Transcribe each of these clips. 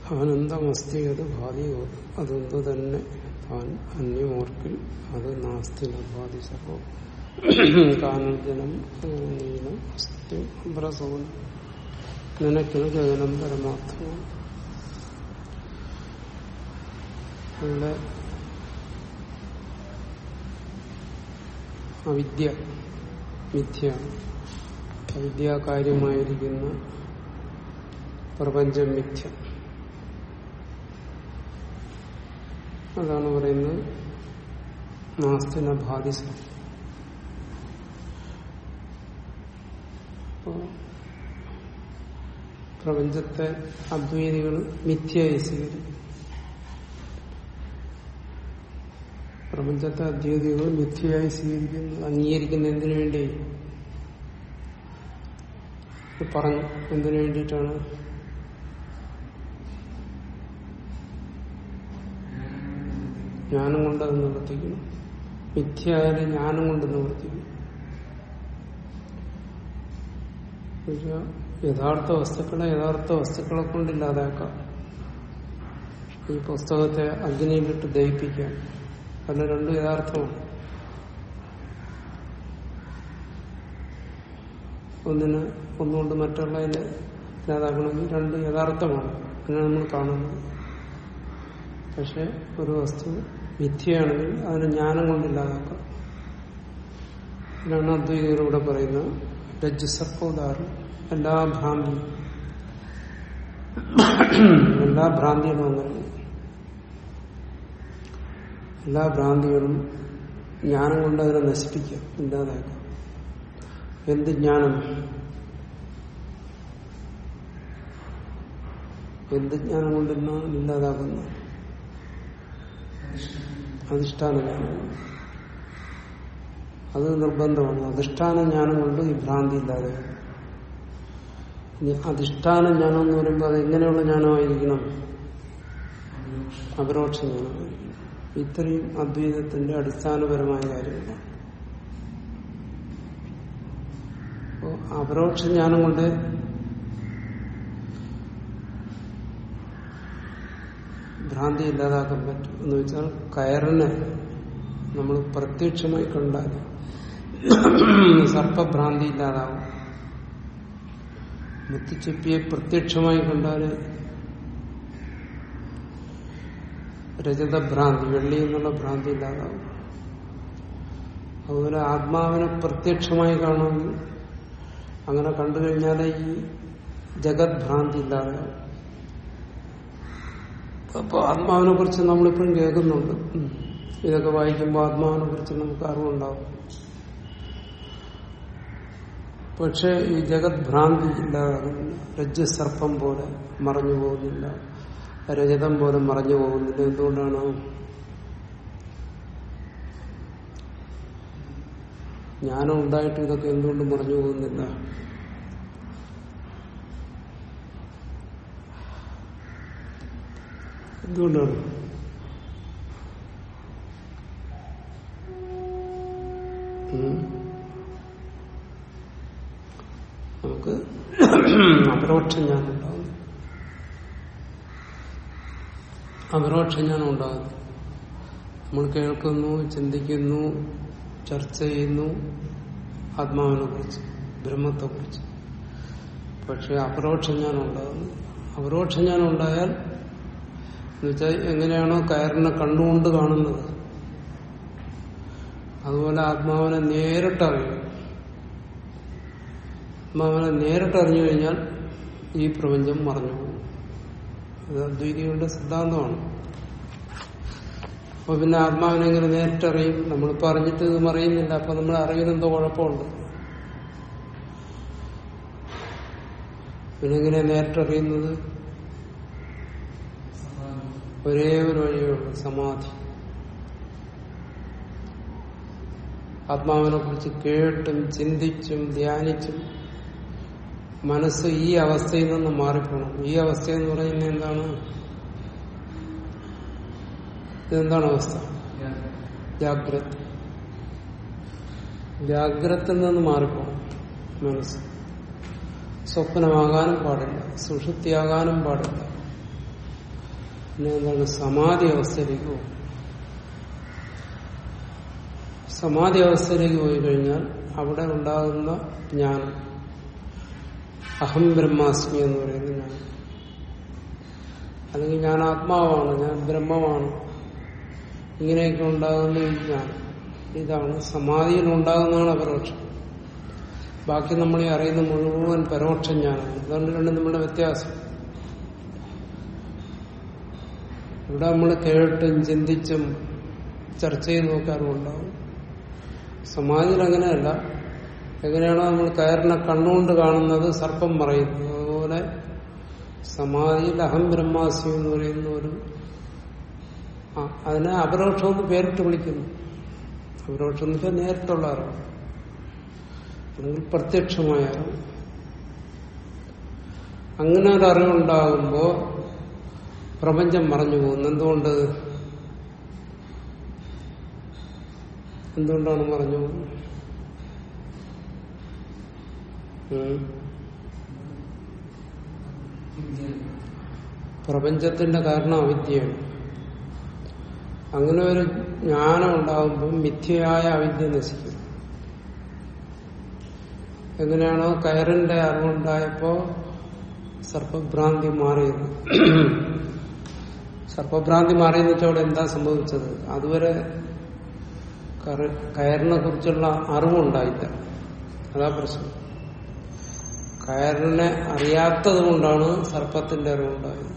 ആനന്ദമസ്തി അത് ഭാതി അതൊന്നു തന്നെ താൻ അന്യമോർക്കിൽ അത് നാസ്തി ഭാതി സർവം കാനജനം നീലം അസ്ത്യം അമ്പ്രസവനം നിനക്കിന് ഗഗനം പരമാർത്ഥമാണ് ഇവിടെ അവിദ്യ മിഥ്യ അവിദ്യാകാര്യമായിരിക്കുന്ന പ്രപഞ്ചം മിഥ്യ അതാണ് പറയുന്നത് നാസ്തിന ബാധിസ പ്രപഞ്ചത്തെ അദ്വൈതികൾ മിഥ്യയായി സ്വീകരിക്കും പ്രപഞ്ചത്തെ അദ്വൈതികൾ മിഥ്യയായി സ്വീകരിക്കുന്നു അംഗീകരിക്കുന്ന എന്തിനു വേണ്ടി പറഞ്ഞു എന്തിനു വേണ്ടിയിട്ടാണ് ജ്ഞാനം കൊണ്ട് അത് നിവർത്തിക്കണം മിഥ്യയായാലും ജ്ഞാനം കൊണ്ട് നിവർത്തിക്കണം യഥാർത്ഥ വസ്തുക്കളെ യഥാർത്ഥ വസ്തുക്കളെ കൊണ്ട് ഇല്ലാതാക്കാം ഈ പുസ്തകത്തെ അഗ്നിയിലിട്ട് ദഹിപ്പിക്കാം അതിന് രണ്ടും യഥാർത്ഥമാണ് ഒന്നിന് ഒന്നുകൊണ്ട് മറ്റുള്ളതിനെ ഇല്ലാതാക്കണമെങ്കിൽ രണ്ട് യഥാർത്ഥമാണ് അങ്ങനെ നമ്മൾ കാണുന്നത് പക്ഷെ ഒരു വസ്തു മിഥ്യയാണെങ്കിൽ അതിന് ജ്ഞാനം കൊണ്ടില്ലാതാക്കാം ഇതാണ് അദ്വൈതികളിലൂടെ പറയുന്നത് രജ്ജുസർപ്പോദാഹരണം എല്ലാ ഭ്രാന്തിയും എല്ലാ ഭ്രാന്തികളും അങ്ങനെ എല്ലാ ഭ്രാന്തികളും ജ്ഞാനം കൊണ്ട് അതിനെ നശിപ്പിക്കാം ഇല്ലാതാക്കാം എന്ത് ജ്ഞാനം എന്ത് ജ്ഞാനം കൊണ്ടിരുന്നാണ് ഇല്ലാതാക്കുന്നത് അധിഷ്ഠാന ജ്ഞാനം അത് നിർബന്ധമാണ് അധിഷ്ഠാന ജ്ഞാനം കൊണ്ട് ഈ ഭ്രാന്തി ഇല്ലാതെ ഇനി അധിഷ്ഠാന ജ്ഞാനം എന്ന് പറയുമ്പോൾ അത് എങ്ങനെയുള്ള ജ്ഞാനമായിരിക്കണം അപരോക്ഷ ജ്ഞാനമായിരിക്കണം ഇത്രയും അദ്വൈതത്തിന്റെ അടിസ്ഥാനപരമായ കാര്യങ്ങളാണ് അപ്പോ അപരോക്ഷ ജ്ഞാനം കൊണ്ട് ഭ്രാന്തി ഇല്ലാതാക്കാൻ പറ്റും എന്ന് വെച്ചാൽ കയറിനെ നമ്മൾ പ്രത്യക്ഷമായി കണ്ടാൽ സർപ്പഭ്രാന്തി ഇല്ലാതാവും മുത്തിച്ചെപ്പിയെ പ്രത്യക്ഷമായി കണ്ടാൽ രജതഭ്രാന്തി വെള്ളി എന്നുള്ള ഭ്രാന്തി ഇല്ലാതാവും അതുപോലെ ആത്മാവിനെ പ്രത്യക്ഷമായി കാണുമെങ്കിൽ അങ്ങനെ കണ്ടു കഴിഞ്ഞാൽ ഈ ജഗത് ഭ്രാന്തി ഇല്ലാതാവും അപ്പൊ ആത്മാവിനെ കുറിച്ച് നമ്മളിപ്പോഴും കേൾക്കുന്നുണ്ട് ഇതൊക്കെ വായിക്കുമ്പോൾ ആത്മാവിനെ കുറിച്ച് നമുക്ക് അറിവുണ്ടാവും പക്ഷെ ഈ ജഗത് ഭ്രാന്തി ഇല്ലാതാകുന്നില്ല രജ്ജുസർപ്പം പോലെ മറഞ്ഞു പോകുന്നില്ല രജതം പോലെ മറഞ്ഞു പോകുന്നില്ല എന്തുകൊണ്ടാണ് ജ്ഞാനം ഉണ്ടായിട്ട് ഇതൊക്കെ എന്തുകൊണ്ട് മറഞ്ഞു പോകുന്നില്ല എന്തുകൊണ്ടാണ് നമുക്ക് അപരോക്ഷ ജ്ഞാനം ഉണ്ടാകുന്നു അപരോക്ഷ ജ്ഞാനം ഉണ്ടാകുന്നു നമ്മൾ കേൾക്കുന്നു ചിന്തിക്കുന്നു ചർച്ച ചെയ്യുന്നു ആത്മാവിനെ കുറിച്ച് ബ്രഹ്മത്തെ കുറിച്ച് പക്ഷെ അപരോക്ഷ ജ്ഞാനം ഉണ്ടാകുന്നു അപരോക്ഷ ജ്ഞാനം ഉണ്ടായാൽ എന്നുവെച്ചാൽ എങ്ങനെയാണോ കയറിനെ കണ്ണുകൊണ്ട് കാണുന്നത് അതുപോലെ ആത്മാവിനെ നേരിട്ടറിയും ആത്മാവിനെ നേരിട്ടറിഞ്ഞു കഴിഞ്ഞാൽ ഈ പ്രപഞ്ചം മറഞ്ഞു പോകും ഇത് അദ്വൈതികളുടെ സിദ്ധാന്തമാണ് അപ്പൊ പിന്നെ ആത്മാവിനെ എങ്ങനെ നേരിട്ടറിയും നമ്മളിപ്പോ അറിഞ്ഞിട്ട് ഇത് മറിയുന്നില്ല അപ്പൊ നമ്മൾ അറിയുന്നെന്തോ കുഴപ്പമുണ്ട് പിന്നെ എങ്ങനെ നേരിട്ടറിയുന്നത് ഒരേ ഒരു വഴിയേ ഉള്ളൂ സമാധി ആത്മാവിനെ കുറിച്ച് കേട്ടും ചിന്തിച്ചും ധ്യാനിച്ചും മനസ്സ് ഈ അവസ്ഥയിൽ നിന്ന് മാറിപ്പോണം ഈ അവസ്ഥ എന്ന് പറയുന്നത് എന്താണ് ഇതെന്താണ് അവസ്ഥ ജാഗ്രത ജാഗ്രതയിൽ നിന്ന് മാറിപ്പോണം മനസ്സ് സ്വപ്നമാകാനും പാടില്ല സുഷുപ്തിയാകാനും പാടില്ല പിന്നെ എന്താണ് സമാധി അവസ്ഥയിലേക്ക് പോകും സമാധി അവസ്ഥയിലേക്ക് പോയി കഴിഞ്ഞാൽ അവിടെ ഉണ്ടാകുന്ന ജ്ഞാനം അഹം ബ്രഹ്മാസ്മി എന്ന് പറയുന്ന ജ്ഞാനം അല്ലെങ്കിൽ ഞാൻ ആത്മാവാണ് ഞാൻ ബ്രഹ്മമാണ് ഇങ്ങനെയൊക്കെ ഉണ്ടാകുന്ന ഈ ജ്ഞാനം ഇതാണ് സമാധിയിൽ ഉണ്ടാകുന്നതാണ് അപരോക്ഷം ബാക്കി നമ്മൾ ഈ അറിയുന്ന മുഴുവൻ പരോക്ഷ ജ്ഞാനമാണ് അതുകൊണ്ട് രണ്ടും നമ്മുടെ വ്യത്യാസം ഇവിടെ നമ്മൾ കേട്ടും ചിന്തിച്ചും ചർച്ച ചെയ്ത് നോക്കാറും ഉണ്ടാവും സമാധിയിൽ അങ്ങനെയല്ല എങ്ങനെയാണോ നമ്മൾ കയറിനെ കണ്ണുകൊണ്ട് കാണുന്നത് സർപ്പം പറയുന്നത് അതുപോലെ സമാധിയിൽ അഹം ബ്രഹ്മാസ്യം എന്ന് പറയുന്ന ഒരു ആ, അതിനെ അപരോക്ഷം എന്ന് പേരിട്ട് വിളിക്കുന്നു അപരോക്ഷം എന്ന് വെച്ചാൽ നേരിട്ടുള്ള അറിവ് അല്ലെങ്കിൽ പ്രത്യക്ഷമായ അറിവ് അങ്ങനെ ഒരു അറിവുണ്ടാകുമ്പോ പ്രപഞ്ചം മറഞ്ഞു പോകുന്നു എന്തുകൊണ്ട് എന്തുകൊണ്ടാണ് മറഞ്ഞു പോകുന്നത് ഉം. പ്രപഞ്ചത്തിന്റെ കാരണം അവിദ്യയാണ് അങ്ങനെ ഒരു ജ്ഞാനം ഉണ്ടാകുമ്പോൾ മിഥ്യയായ അവിദ്യ നശിക്കും എങ്ങനെയാണോ കയറിന്റെ അറിവുണ്ടായപ്പോ സർപ്പഭ്രാന്തി മാറിയത് സർപ്പഭ്രാന്തി മാറിയെന്ന് വെച്ചാൽ അവിടെ എന്താ സംഭവിച്ചത് അതുവരെ കറ- കയറിനെ കുറിച്ചുള്ള അറിവുണ്ടായില്ല അതാ പ്രശ്നം കയറിനെ അറിയാത്തത് കൊണ്ടാണ് സർപ്പത്തിന്റെ അറിവുണ്ടായത്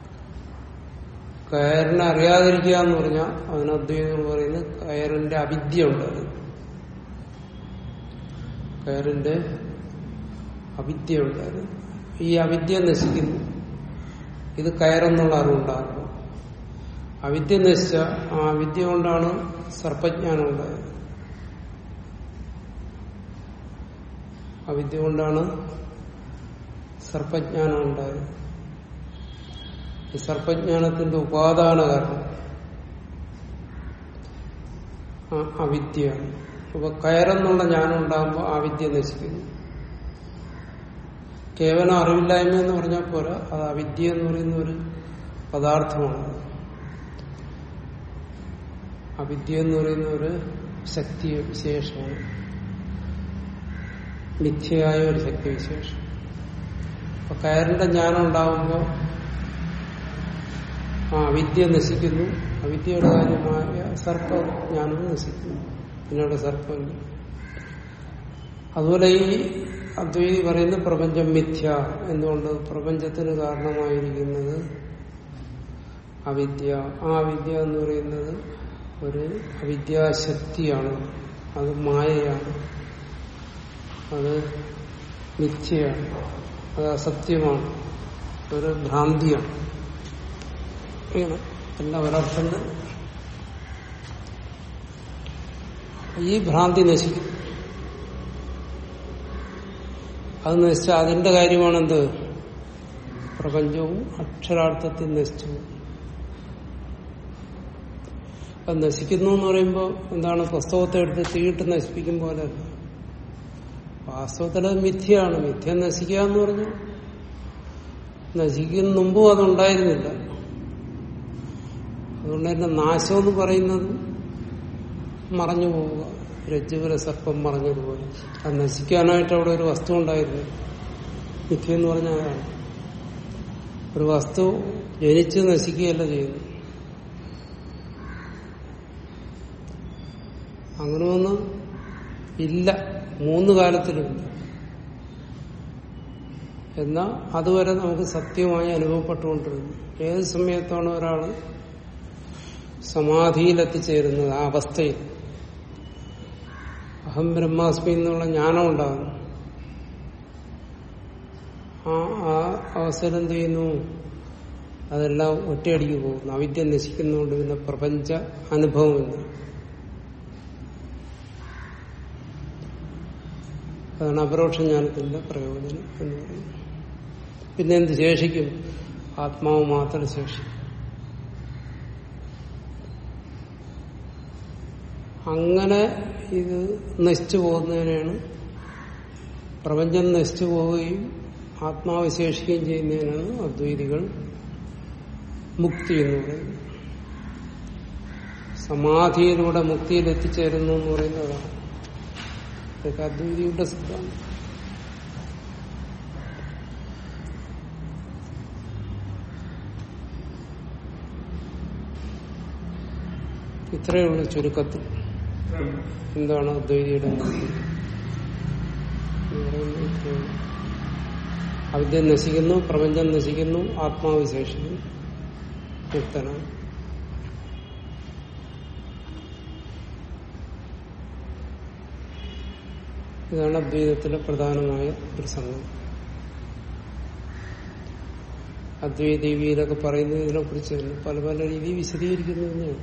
കയറിനെ അറിയാതിരിക്കുക എന്ന് പറഞ്ഞാൽ അതിന് അദ്വൈതങ്ങൾ പറയുന്നത് കയറിന്റെ അവിദ്യ ഉണ്ടായിരുന്നു കയറിന്റെ അവിദ്യ ഉണ്ടായിരുന്നു ഈ അവിദ്യ നശിക്കുന്നു ഇത് കയറെന്നുള്ള അറിവുണ്ടാകുമ്പോൾ അവിദ്യ നശിച്ച ആ അവിദ്യ കൊണ്ടാണ് സർപ്പജ്ഞാനം ഉണ്ടായത് അവിദ്യ കൊണ്ടാണ് സർപ്പജ്ഞാനം ഉണ്ടായത് ഈ സർപ്പജ്ഞാനത്തിന്റെ ഉപാദാന കാരണം ആ അവിദ്യയാണ് അപ്പൊ കയറെന്നുള്ള ജ്ഞാനം ഉണ്ടാകുമ്പോൾ ആ വിദ്യ നശിക്കുന്നു കേവലം അറിവില്ലായ്മ എന്ന് പറഞ്ഞാൽ പോരാ അത് അവിദ്യ എന്ന് പറയുന്ന ഒരു പദാർത്ഥമാണ് അവിദ്യ എന്ന് പറയുന്ന ഒരു ശക്തി വിശേഷമാണ് മിഥ്യയായ ഒരു ശക്തി വിശേഷം അപ്പൊ കയറിന്റെ ജ്ഞാനം ഉണ്ടാകുമ്പോൾ ആ അവിദ്യ നശിക്കുന്നു അവിദ്യയുടെ കാര്യമായ സർപ്പജ്ഞാനം നശിക്കുന്നു പിന്നീട് സർപ്പമില്ല അതുപോലെ ഈ അദ്വൈതി പറയുന്ന പ്രപഞ്ചം മിഥ്യ എന്തുകൊണ്ട് പ്രപഞ്ചത്തിന് കാരണമായിരിക്കുന്നത് അവിദ്യ ആ അവിദ്യ എന്ന് പറയുന്നത് ഒരു അവിദ്യാശക്തിയാണ് അത് മായയാണ് അത് മിഥ്യയാണ് അത് അസത്യമാണ് ഒരു ഭ്രാന്തിയാണ് ഇങ്ങനെ എല്ലാം ഒരർത്ഥം തന്നെ. ഈ ഭ്രാന്തി നശിക്കും അത് നശിച്ച അതിന്റെ കാര്യമാണെന്ത് പ്രപഞ്ചവും അക്ഷരാർത്ഥത്തിൽ നശിച്ചു പോകും. അത് നശിക്കുന്നു എന്ന് പറയുമ്പോൾ എന്താണ് പുസ്തകത്തെ എടുത്ത് തീയിട്ട് നശിപ്പിക്കും പോലെ അല്ല. വാസ്തവത്തിൽ അത് മിഥ്യയാണ് മിഥ്യ നശിക്കുക എന്ന് പറഞ്ഞു നശിക്കുന്ന മുമ്പും അതുണ്ടായിരുന്നില്ല അതുകൊണ്ട് തന്നെ നാശം എന്ന് പറയുന്നത് മറഞ്ഞു പോവുക രജ്ജുപുര സർപ്പം മറഞ്ഞതുപോലെ അത് നശിക്കാനായിട്ട് അവിടെ ഒരു വസ്തു ഉണ്ടായിരുന്നു മിഥ്യ എന്ന് പറഞ്ഞാൽ അതാണ് ഒരു വസ്തു ജനിച്ച് നശിക്കുകയല്ല ചെയ്യുന്നു അങ്ങനെ ഒന്നും ഇല്ല മൂന്ന് കാലത്തിലുമില്ല എന്നാൽ അതുവരെ നമുക്ക് സത്യമായി അനുഭവപ്പെട്ടുകൊണ്ടിരുന്നു ഏത് സമയത്താണ് ഒരാൾ സമാധിയിൽ എത്തിച്ചേരുന്നത് ആ അവസ്ഥയിൽ അഹം ബ്രഹ്മാസ്മി എന്നുള്ള ജ്ഞാനം ഉണ്ടാകുന്നു ആ ആ അവസരം എന്ത് ചെയ്യുന്നു അതെല്ലാം ഒറ്റയടിക്ക് പോകുന്നു അവിദ്യ നശിക്കുന്നതുകൊണ്ട് പിന്നെ പ്രപഞ്ച അനുഭവമില്ല അതാണ് അപരോക്ഷ ജ്ഞാനത്തിന്റെ പ്രയോജനം എന്ന് പറയുന്നത് പിന്നെ എന്ത് ശേഷിക്കും ആത്മാവ് മാത്രം ശേഷിക്കും അങ്ങനെ ഇത് നശിച്ചു പോകുന്നതിനാണ് പ്രപഞ്ചം നശിച്ചു പോവുകയും ആത്മാവ് ശേഷിക്കുകയും ചെയ്യുന്നതിനാണ് അദ്വൈതികൾ മുക്തി എന്ന് പറയുന്നത് സമാധിയിലൂടെ മുക്തിയിൽ എത്തിച്ചേരുന്നു എന്ന് പറയുന്നതാണ് ഇതൊക്കെ അദ്വൈതിയുടെ സിദ്ധാന്തം ഇത്രയേ ഉള്ളൂ ചുരുക്കത്തിൽ എന്താണ് അദ്വൈതിയുടെ മുക്തി എന്ന് പറയുന്നത് ഇത്രയേ ഉള്ളൂ. അവിദ്യ നശിക്കുന്നു പ്രപഞ്ചം നശിക്കുന്നു ആത്മാവ് ശേഷിക്കുന്നു മുക്തനാണ് ഇതാണ് അദ്വൈതത്തിലെ പ്രധാനമായ പ്രസംഗം അദ്വൈതീവിയിലൊക്കെ പറയുന്നത് ഇതിനെ കുറിച്ച് തന്നെ പല പല രീതിയിൽ വിശദീകരിക്കുന്നു തന്നെയാണ്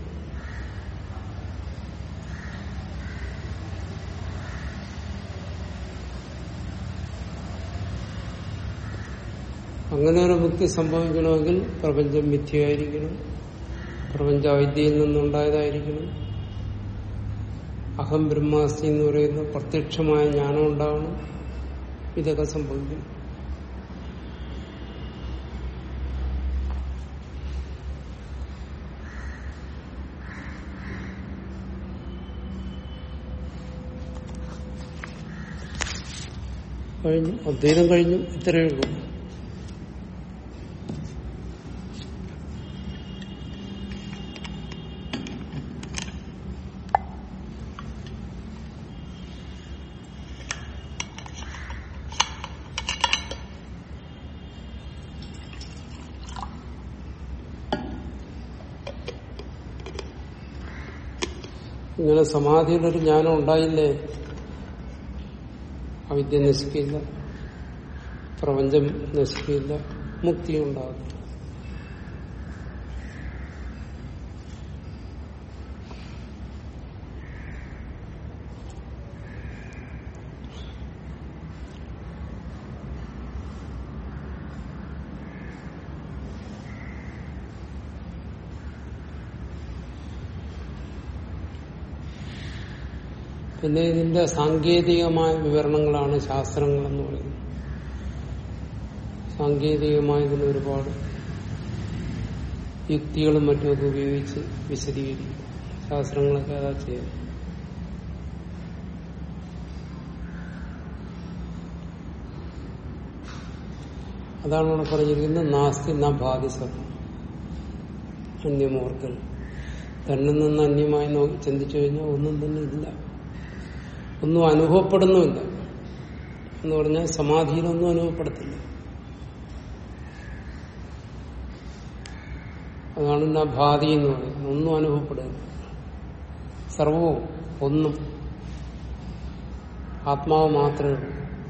അങ്ങനെ ഒരു മുക്തി സംഭവിക്കണമെങ്കിൽ പ്രപഞ്ചം മിഥ്യയായിരിക്കണം പ്രപഞ്ച അവിദ്യയിൽ നിന്നുണ്ടായതായിരിക്കണം അഹം ബ്രഹ്മാസ്തി എന്ന് പറയുന്ന പ്രത്യക്ഷമായ ജ്ഞാനം ഉണ്ടാവണം ഇതൊക്കെ സംഭവിക്കും കഴിഞ്ഞു അദ്വൈതം കഴിഞ്ഞു ഇത്രയേ ഉള്ളൂ ഇങ്ങനെ സമാധിയിലൊരു ജ്ഞാനം ഉണ്ടായില്ലേ അവിദ്യ നശിക്കില്ല പ്രപഞ്ചം നശിക്കില്ല മുക്തിയും ഉണ്ടാകും പിന്നെ ഇതിന്റെ സാങ്കേതികമായ വിവരണങ്ങളാണ് ശാസ്ത്രങ്ങൾ എന്ന് പറയുന്നത് സാങ്കേതികമായ ഇതിന് ഒരുപാട് യുക്തികളും മറ്റും ഒക്കെ ഉപയോഗിച്ച് വിശദീകരിക്കും ശാസ്ത്രങ്ങളൊക്കെ അതാ ചെയ്യാം അതാണ് ഇവിടെ പറഞ്ഞിരിക്കുന്നത് നാസ്തി ന ബാധിസം അന്യമോർക്കൽ തന്നിൽ നിന്ന് അന്യമായി നോക്കി ചിന്തിച്ചു കഴിഞ്ഞാൽ ഒന്നും തന്നെ ഇല്ല ഒന്നും അനുഭവപ്പെടുന്നുമില്ല എന്ന് പറഞ്ഞാൽ സമാധിയിലൊന്നും അനുഭവപ്പെടത്തില്ല അതാണ് എന്നാ ഭാതി എന്ന് പറയുന്നത് ഒന്നും അനുഭവപ്പെടുക സർവവും ഒന്നും ആത്മാവ് മാത്രമേ ഉള്ളൂ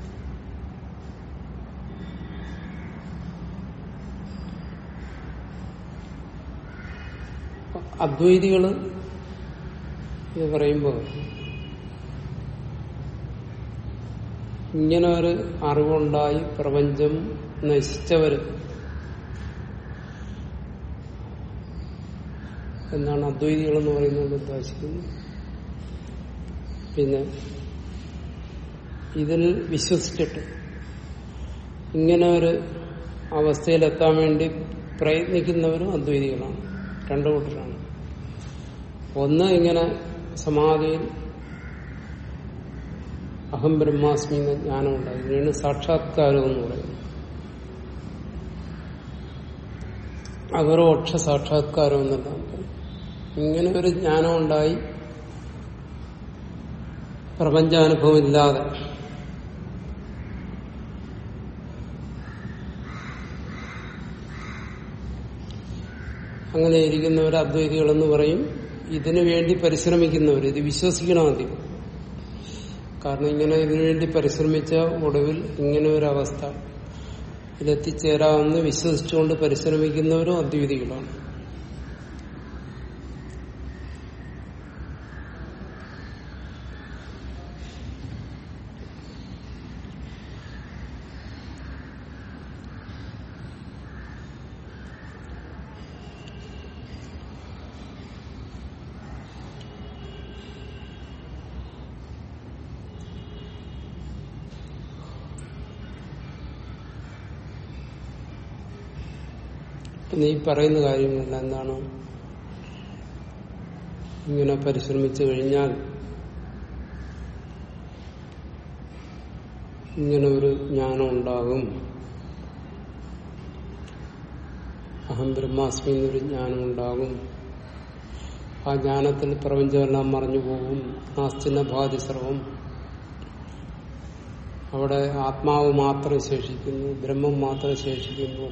അദ്വൈതികള് ഇത് പറയുമ്പോൾ ഇങ്ങനെ ഒരു അറിവുണ്ടായി പ്രപഞ്ചം നശിച്ചവര് എന്നാണ് അദ്വൈതികൾ എന്ന് പറയുന്നത് ഉദ്ദേശിക്കുന്നത് പിന്നെ ഇതിൽ വിശ്വസിച്ചിട്ട് ഇങ്ങനെ ഒരു അവസ്ഥയിലെത്താൻ വേണ്ടി പ്രയത്നിക്കുന്നവരും അദ്വൈതികളാണ് രണ്ടു കൂട്ടരാണ് ഒന്ന് ഇങ്ങനെ സമാധിയിൽ അഹം ബ്രഹ്മാസ്മി എന്ന ജ്ഞാനമുണ്ടായി ഇതിനാണ് സാക്ഷാത്കാരം എന്ന് പറയുന്നത് അപരോക്ഷ സാക്ഷാത്കാരം എന്നെല്ലാം പറയും ഇങ്ങനെ ഒരു ജ്ഞാനം ഉണ്ടായി പ്രപഞ്ചാനുഭവം ഇല്ലാതെ അങ്ങനെ ഇരിക്കുന്നവർ അദ്വൈതികളെന്ന് പറയും ഇതിനു വേണ്ടി പരിശ്രമിക്കുന്നവർ ഇത് വിശ്വസിക്കണം ആദ്യം കാരണം ഇങ്ങനെ ഇതിനുവേണ്ടി പരിശ്രമിച്ച ഒടുവിൽ ഇങ്ങനെ ഒരു അവസ്ഥ ഇതിലെത്തിച്ചേരാമെന്ന് വിശ്വസിച്ചുകൊണ്ട് പരിശ്രമിക്കുന്നവരും അദ്വൈതികളാണ് നീ പറയുന്ന കാര്യങ്ങളല്ല എന്താണ് ഇങ്ങനെ പരിശ്രമിച്ചു കഴിഞ്ഞാൽ ഇങ്ങനെ ഒരു ജ്ഞാനം ഉണ്ടാകും അഹം ബ്രഹ്മാസ്മി എന്നൊരു ജ്ഞാനം ഉണ്ടാകും ആ ജ്ഞാനത്തിൽ പ്രപഞ്ചമെല്ലാം മറഞ്ഞു പോകും നാസ്തിന ബാധി സർവം അവിടെ ആത്മാവ് മാത്രം ശേഷിക്കുന്നു ബ്രഹ്മം മാത്രം ശേഷിക്കുന്നു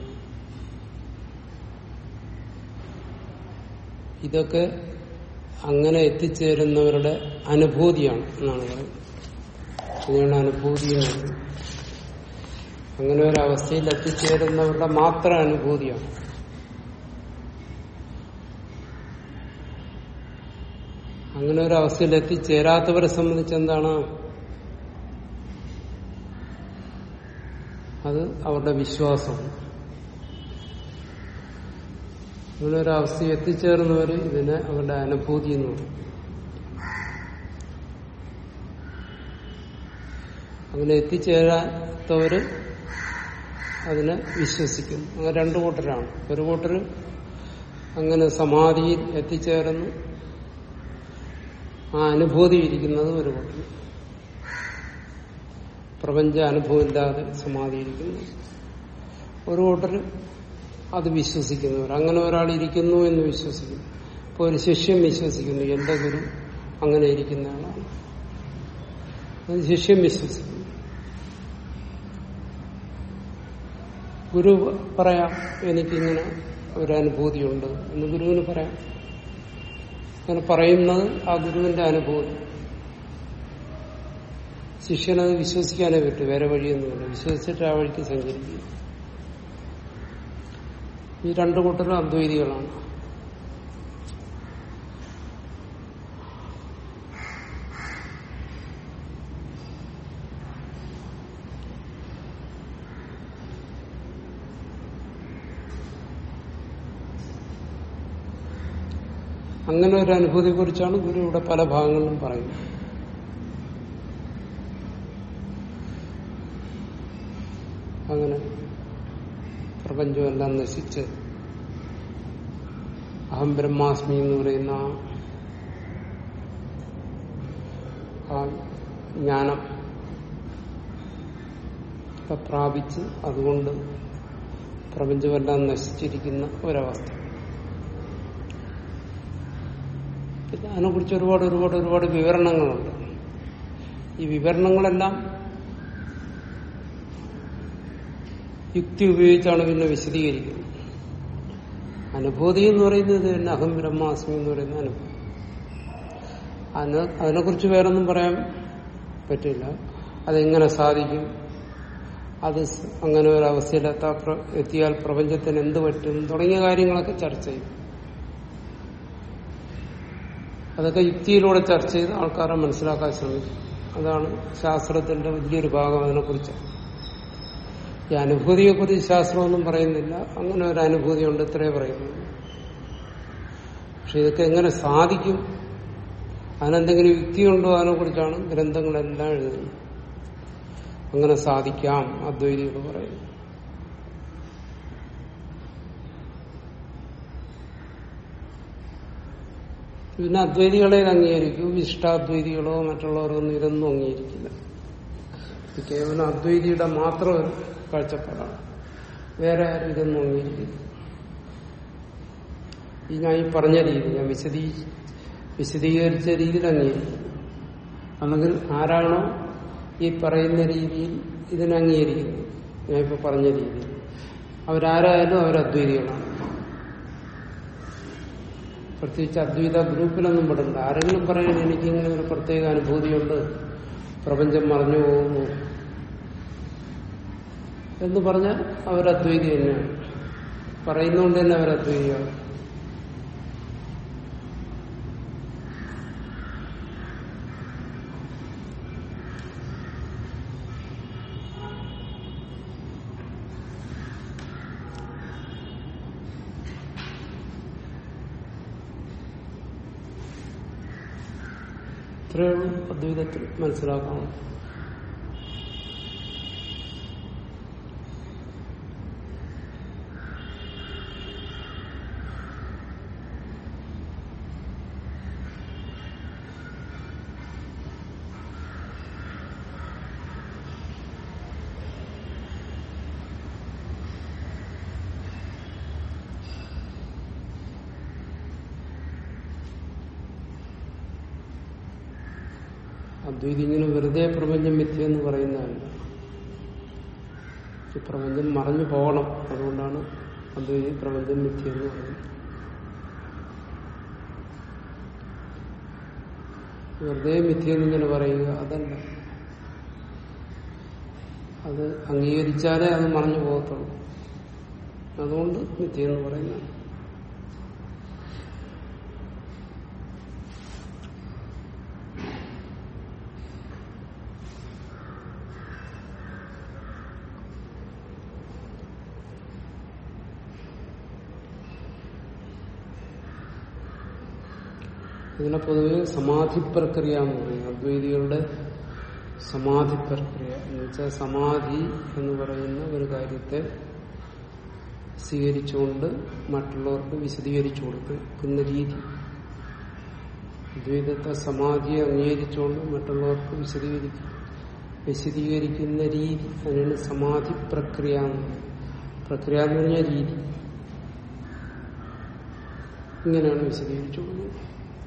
ഇതൊക്കെ അങ്ങനെ എത്തിച്ചേരുന്നവരുടെ അനുഭൂതിയാണ് എന്നാണ് പറയുന്നത് ഇതിനാണ് അനുഭൂതി എന്ന് പറയുന്നത് അങ്ങനെ ഒരു അവസ്ഥയിൽ എത്തിച്ചേരുന്നവരുടെ മാത്രം അനുഭൂതിയാണ് അങ്ങനെ ഒരു അവസ്ഥയിൽ എത്തിച്ചേരാത്തവരെ സംബന്ധിച്ച് എന്താണ് അത് അവരുടെ വിശ്വാസം അങ്ങനെ ഒരു അവസ്ഥയിൽ എത്തിച്ചേർന്നവര് ഇതിനെ അവരുടെ അനുഭൂതി എന്ന് പറയും അങ്ങനെ എത്തിച്ചേരാത്തവര് അതിനെ വിശ്വസിക്കുന്നു അങ്ങനെ രണ്ടു കൂട്ടരാണ് ഒരു കൂട്ടർ അങ്ങനെ സമാധിയിൽ എത്തിച്ചേർന്ന് ആ അനുഭൂതി ഇരിക്കുന്നത് ഒരു കൂട്ടർ പ്രപഞ്ച അനുഭവമില്ലാതെ സമാധിയിരിക്കുന്നു ഒരു കൂട്ടർ അത് വിശ്വസിക്കുന്നവർ അങ്ങനെ ഒരാൾ ഇരിക്കുന്നു എന്ന് വിശ്വസിക്കുന്നു ഇപ്പോൾ ഒരു ശിഷ്യം വിശ്വസിക്കുന്നു എന്റെ ഗുരു അങ്ങനെ ഇരിക്കുന്ന ആളാണ് അത് ശിഷ്യം വിശ്വസിക്കുന്നു ഗുരു പറയാം എനിക്കിങ്ങനെ ഒരു അനുഭൂതിയുണ്ട് എന്ന് ഗുരുവിന് പറയാം അങ്ങനെ പറയുന്നത് ആ ഗുരുവിന്റെ അനുഭൂതി ശിഷ്യനത് വിശ്വസിക്കാനേ പറ്റൂ വേറെ വഴിയൊന്നുമില്ല വിശ്വസിച്ചിട്ട് ആ വഴിക്ക് സഞ്ചരിക്കും ഈ രണ്ടു കൂട്ടരും അദ്വൈതികളാണ് അങ്ങനെ ഒരു അനുഭൂതിയെ കുറിച്ചാണ് ഗുരു ഇവിടെ പല ഭാഗങ്ങളിലും പറയുന്നത് അങ്ങനെ പ്രപഞ്ചമെല്ലാം നശിച്ച് അഹം ബ്രഹ്മാസ്മി എന്ന് പറയുന്ന ആ ജ്ഞാനം ഒക്കെ പ്രാപിച്ച് അതുകൊണ്ട് പ്രപഞ്ചമെല്ലാം നശിച്ചിരിക്കുന്ന ഒരവസ്ഥ പിന്നെ അതിനെക്കുറിച്ച് ഒരുപാട് ഒരുപാട് ഒരുപാട് വിവരണങ്ങളുണ്ട് ഈ വിവരണങ്ങളെല്ലാം യുക്തി ഉപയോഗിച്ചാണ് പിന്നെ വിശദീകരിക്കുന്നത് അനുഭൂതി എന്ന് പറയുന്നത് തന്നെ അഹം ബ്രഹ്മാസ്മി എന്ന് പറയുന്ന അനുഭവം അതിന് അതിനെക്കുറിച്ച് വേറൊന്നും പറയാൻ പറ്റില്ല അതെങ്ങനെ സാധിക്കും അത് അങ്ങനെ ഒരു അവസ്ഥയിലെത്താ എത്തിയാൽ പ്രപഞ്ചത്തിന് എന്ത് പറ്റും തുടങ്ങിയ കാര്യങ്ങളൊക്കെ ചർച്ച ചെയ്യും അതൊക്കെ യുക്തിയിലൂടെ ചർച്ച ചെയ്ത് ആൾക്കാരെ മനസ്സിലാക്കാൻ ശ്രമിക്കും അതാണ് ശാസ്ത്രത്തിന്റെ വലിയൊരു ഭാഗം അതിനെക്കുറിച്ച് ഈ അനുഭൂതിയെക്കുറിച്ച് ശാസ്ത്രമൊന്നും പറയുന്നില്ല അങ്ങനെ ഒരു അനുഭൂതി ഉണ്ട് ഇത്രേ പറയുന്നു പക്ഷെ ഇതൊക്കെ എങ്ങനെ സാധിക്കും അതിനെന്തെങ്കിലും യുക്തിയുണ്ടോ അതിനെക്കുറിച്ചാണ് ഗ്രന്ഥങ്ങളെല്ലാം എഴുതുന്നത് അങ്ങനെ സാധിക്കാം അദ്വൈതികൾ പറയുന്നു പിന്നെ അദ്വൈതികളെ ഇത് അംഗീകരിക്കും ഇഷ്ടാദ്വൈതികളോ മറ്റുള്ളവരോ ഒന്നും ഇതൊന്നും അംഗീകരിക്കില്ല ഇത് കേവലം അദ്വൈതിയുടെ മാത്രം ഒരു കാഴ്ചപ്പാടാണ് വേറെ ആരും ഇതൊന്നും അംഗീകരിക്കില്ല ഈ ഞാൻ ഈ പറഞ്ഞ രീതി ഞാൻ വിശദീ വിശദീകരിച്ച രീതിയിൽ അംഗീകരിക്കും അല്ലെങ്കിൽ ആരാണോ ഈ പറയുന്ന രീതിയിൽ ഇതിനെ അംഗീകരിക്കുന്നത് ഞാൻ ഇപ്പൊ പറഞ്ഞ രീതിയിൽ അവരാരായാലും അവരദ്വൈതികളാണ് പ്രത്യേകിച്ച് അദ്വൈത ഗ്രൂപ്പിലൊന്നും പെടില്ല ആരെങ്കിലും പറയുന്നത് എനിക്കിങ്ങനെ ഒരു പ്രത്യേക അനുഭൂതിയുണ്ട് പ്രപഞ്ചം മറഞ്ഞു പോകുന്നു എന്ന് പറഞ്ഞാൽ അവരദ്വൈതി തന്നെയാണ് പറയുന്നതുകൊണ്ട് തന്നെ അവരദ്വൈതിയാണ് ഇത്രയും അദ്വൈതത്തിൽ മനസ്സിലാക്കണം അദ്വൈതി ഇങ്ങനെ വെറുതെ പ്രപഞ്ചം മിഥ്യ എന്ന് പറയുന്നതല്ല ഈ പ്രപഞ്ചം മറഞ്ഞു പോകണം അതുകൊണ്ടാണ് അദ്വൈതി പ്രപഞ്ചം മിഥ്യ എന്ന് പറയുന്നത് വെറുതെ മിഥ്യ എന്നിങ്ങനെ പറയുക അതല്ല അത് അംഗീകരിച്ചാലേ അത് മറഞ്ഞു പോകത്തുള്ളൂ അതുകൊണ്ട് മിഥ്യ എന്ന് പറയുന്നതാണ് ഇതിനെ പൊതുവെ സമാധി പ്രക്രിയ എന്ന് പറയും അദ്വൈതികളുടെ സമാധി പ്രക്രിയ എന്ന് വെച്ചാൽ സമാധി എന്ന് പറയുന്ന ഒരു കാര്യത്തെ സ്വീകരിച്ചുകൊണ്ട് മറ്റുള്ളവർക്ക് വിശദീകരിച്ചു കൊടുക്കുന്ന രീതി അദ്വൈതത്തെ സമാധിയെ അംഗീകരിച്ചുകൊണ്ട് മറ്റുള്ളവർക്ക് വിശദീകരിക്കും വിശദീകരിക്കുന്ന രീതി അതിനാണ് സമാധി പ്രക്രിയ എന്ന് പറയുന്നത്. പ്രക്രിയ എന്ന് പറഞ്ഞാൽ രീതി ഇങ്ങനെയാണ് വിശദീകരിച്ചു കൊടുക്കുന്നത്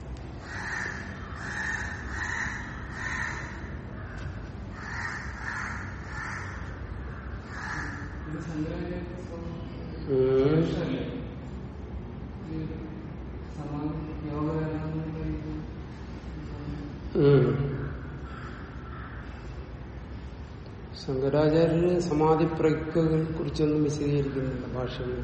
ഇത് ശങ്കരാചാര്യ ഉം. സമാധി യോഗ ഉം. ശങ്കരാചാര്യര് സമാധി പ്രക്രിയകളെ കുറിച്ചൊന്നും വിശദീകരിക്കുന്നില്ല ഭാഷയിൽ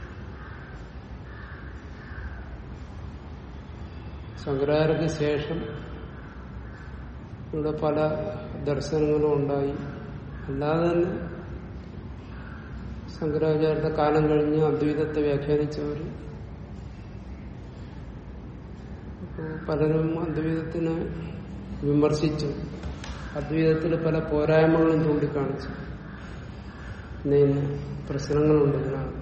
ശങ്കരാചാര്യർക്ക് ശേഷം ഇവിടെ പല ദർശനങ്ങളും ഉണ്ടായി അല്ലാതെ തന്നെ ശങ്കരാചാര്യരുടെ കാലം കഴിഞ്ഞ് അദ്വൈതത്തെ വ്യാഖ്യാനിച്ചവർ അപ്പോ പലരും അദ്വൈതത്തിനെ വിമർശിച്ചു അദ്വൈതത്തിൽ പല പോരായ്മകളും ചൂണ്ടിക്കാണിച്ചു ഇന്ന ഇന്ന പ്രശ്നങ്ങളുണ്ട് ഇതിനകത്ത്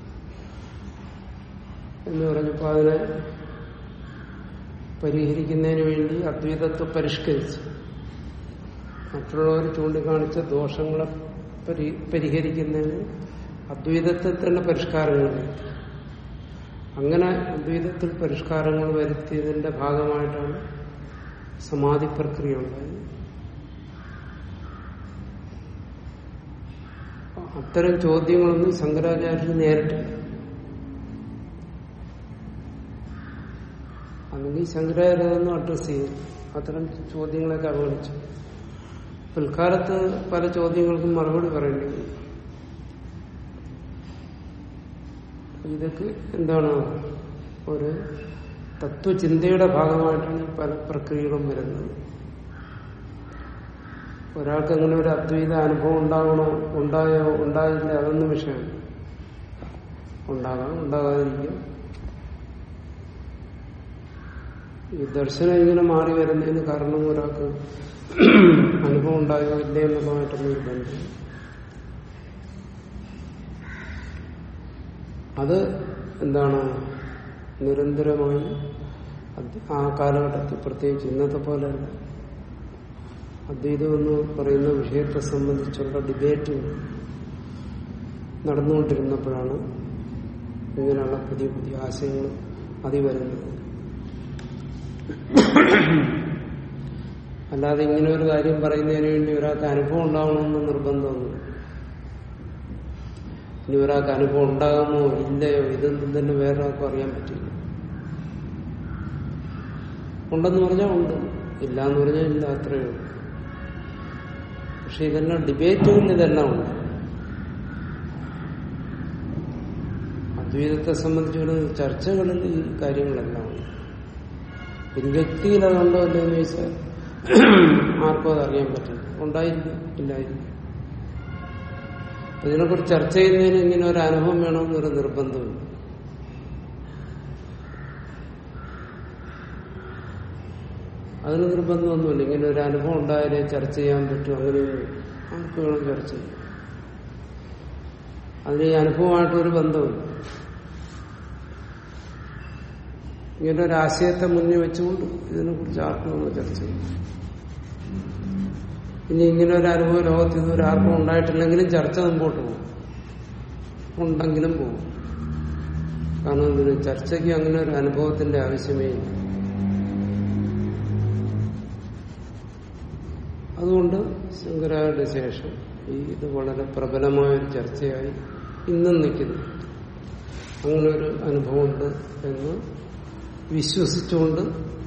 എന്ന് പറഞ്ഞപ്പോൾ അതിനെ പരിഹരിക്കുന്നതിന് വേണ്ടി അദ്വൈതത്തെ പരിഷ്കരിച്ചു മറ്റുള്ളവർ ചൂണ്ടിക്കാണിച്ച ദോഷങ്ങളെ പരി പരിഹരിക്കുന്നതിന് അദ്വൈതത്തിൽ തന്നെ പരിഷ്കാരങ്ങൾ വരുത്തി അങ്ങനെ അദ്വൈതത്തിൽ പരിഷ്കാരങ്ങൾ വരുത്തിയതിന്റെ ഭാഗമായിട്ടാണ് സമാധി പ്രക്രിയ ഉണ്ടായത് അത്തരം ചോദ്യങ്ങളൊന്നും ശങ്കരാചാര്യർ നേരിട്ടില്ല അല്ലെങ്കിൽ ശങ്കരാചാര്യ അതൊന്നും അഡ്രസ് ചെയ്തു അത്തരം ചോദ്യങ്ങളൊക്കെ അവഗണിച്ചു പിൽക്കാലത്ത് പല ചോദ്യങ്ങൾക്കും മറുപടി പറയേണ്ടി വന്നു ഇതൊക്കെ എന്താണ് ഒരു തത്വചിന്തയുടെ ഭാഗമായിട്ടാണ് ഈ പല പ്രക്രിയകളും വരുന്നത് ഒരാൾക്ക് അങ്ങനെ ഒരു അദ്വൈത അനുഭവം ഉണ്ടാകണോ ഉണ്ടായോ ഉണ്ടായില്ല അതൊന്നും വിഷയമാണ് ഉണ്ടാകാം ഉണ്ടാകാതിരിക്കാം ഈ ദർശനം ഇങ്ങനെ മാറി വരുന്നതിന് കാരണം ഒരാൾക്ക് അനുഭവം ഉണ്ടായോ ഇല്ലേ എന്നതുമായിട്ടുള്ള ഒരു ബന്ധം അത് എന്താണ് നിരന്തരമായി അത് ആ കാലഘട്ടത്തിൽ പ്രത്യേകിച്ച് ഇന്നത്തെ പോലെയല്ല അദ്വൈതം എന്ന് പറയുന്ന വിഷയത്തെ സംബന്ധിച്ചുള്ള ഡിബേറ്റ് നടന്നുകൊണ്ടിരുന്നപ്പോഴാണ് ഇങ്ങനെയുള്ള പുതിയ പുതിയ ആശയങ്ങൾ അതി വരുന്നത് അല്ലാതെ ഇങ്ങനെ ഒരു കാര്യം പറയുന്നതിന് വേണ്ടി ഒരാൾക്ക് അനുഭവം ഉണ്ടാവണമെന്ന് നിർബന്ധമൊന്നും ഇനി ഒരാൾക്ക് അനുഭവം ഉണ്ടാകുമോ ഇല്ലയോ ഇതൊന്നും തന്നെ വേറെ ആർക്കും അറിയാൻ പറ്റില്ല ഉണ്ടെന്ന് പറഞ്ഞാൽ ഉണ്ട് ഇല്ല എന്ന് പറഞ്ഞാൽ ഇല്ല അത്രയേ ഉള്ളൂ പക്ഷെ ഇതെല്ലാം ഡിബേറ്റുകളിൽ ഇതെല്ലാം ഉണ്ട് അദ്വൈതത്തെ സംബന്ധിച്ചുള്ള ചർച്ചകളിൽ ഈ കാര്യങ്ങളെല്ലാം ഉണ്ട് ഒരു വ്യക്തിയിൽ അതുണ്ടോ ഇല്ലയോ എന്ന് ചോദിച്ചാൽ ആർക്കും അത് അറിയാൻ പറ്റില്ല ഉണ്ടായിരിക്കും ഇല്ലായിരിക്കും ഇതിനെക്കുറിച്ച് ചർച്ച ചെയ്യുന്നതിന് ഇങ്ങനെ ഒരു അനുഭവം വേണമെന്നൊരു നിർബന്ധമില്ല അതിന് നിർബന്ധമൊന്നുമില്ല ഇങ്ങനെ ഒരു അനുഭവം ഉണ്ടായാലേ ചർച്ച ചെയ്യാൻ പറ്റും അങ്ങനെ ആർക്ക് വേണം ചർച്ച ചെയ്യാം അതിന് ഈ അനുഭവമായിട്ടൊരു ബന്ധമില്ല ഇങ്ങനെ ഒരു ആശയത്തെ മുന്നിൽ വെച്ചുകൊണ്ട് ഇതിനെക്കുറിച്ച് ആർക്കും വേണം ചർച്ച ചെയ്യും ഇനി ഇങ്ങനെ ഒരു അനുഭവം ലോകത്ത് ഇതുവരെ ആർക്കും ഉണ്ടായിട്ടില്ലെങ്കിലും ചർച്ച മുമ്പോട്ട് പോകും ഉണ്ടെങ്കിലും പോകും കാരണം ഇതിന് ചർച്ചയ്ക്ക് അങ്ങനെ ഒരു അനുഭവത്തിന്റെ ആവശ്യമേ ഇല്ല അതുകൊണ്ട് ശങ്കരാചാര്യരുടെ ശേഷം ഈ ഇത് വളരെ പ്രബലമായ ഒരു ചർച്ചയായി ഇന്നും നിൽക്കുന്നു അങ്ങനെ ഒരു അനുഭവമുണ്ട് എന്ന് വിശ്വസിച്ചുകൊണ്ട്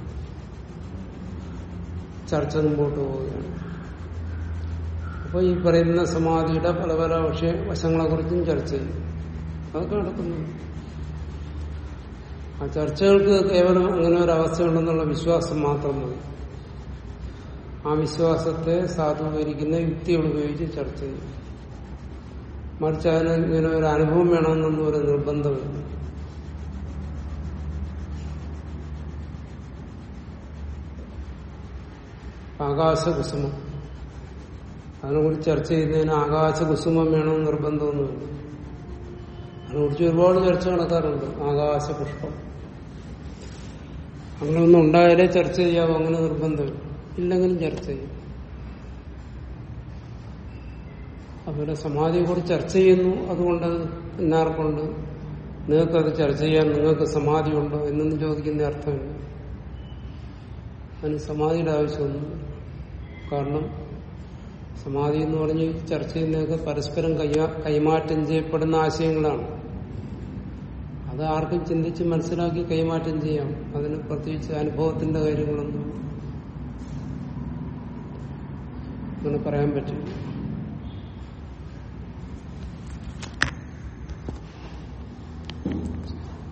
ചർച്ച മുമ്പോട്ട് പോവുകയാണ് അപ്പൊ ഈ പറയുന്ന സമാധിയുടെ പല പല വിഷയ വശങ്ങളെ കുറിച്ചും ചർച്ച ചെയ്യും അതൊക്കെ നടക്കുന്നു ആ ചർച്ചകൾക്ക് കേവലം അങ്ങനെ ഒരു അവസ്ഥയുണ്ടെന്നുള്ള വിശ്വാസം മാത്രം മതി ആ വിശ്വാസത്തെ സാധൂകരിക്കുന്ന യുക്തികൾ ഉപയോഗിച്ച് ചർച്ച ചെയ്യും മറിച്ച് അതിന് ഇങ്ങനെ ഒരു അനുഭവം വേണമെന്നൊന്നും ഒരു നിർബന്ധമില്ല ആകാശകുസുമം അതിനെക്കുറിച്ച് ചർച്ച ചെയ്യുന്നതിന് ആകാശകുസുമം വേണമെന്ന് നിർബന്ധമൊന്നുമില്ല അതിനെക്കുറിച്ച് ഒരുപാട് ചർച്ച നടക്കാറുണ്ട് ആകാശപുഷ്പം അങ്ങനെ ഒന്നും ഉണ്ടായാലേ ചർച്ച ചെയ്യാവോ അങ്ങനെ നിർബന്ധമില്ല ഇല്ലെങ്കിലും ചർച്ച ചെയ്യും അവരുടെ സമാധിയെക്കുറിച്ച് ചർച്ച ചെയ്യുന്നു അതുകൊണ്ട് ഇന്നാർക്കുണ്ട് നിങ്ങൾക്കത് ചർച്ച ചെയ്യാൻ നിങ്ങൾക്ക് സമാധി ഉണ്ടോ എന്നൊന്നും ചോദിക്കുന്ന അർത്ഥമില്ല അതിന് സമാധിയുടെ ആവശ്യമൊന്നും കാരണം സമാധി എന്ന് പറഞ്ഞ് ചർച്ച ചെയ്യുന്നതൊക്കെ പരസ്പരം കൈമാ- കൈമാറ്റം ചെയ്യപ്പെടുന്ന ആശയങ്ങളാണ് അത് ആർക്കും ചിന്തിച്ച് മനസ്സിലാക്കി കൈമാറ്റം ചെയ്യാം അതിന് പ്രത്യേകിച്ച് അനുഭവത്തിന്റെ കാര്യങ്ങളൊന്നും അങ്ങനെ പറയാൻ പറ്റില്ല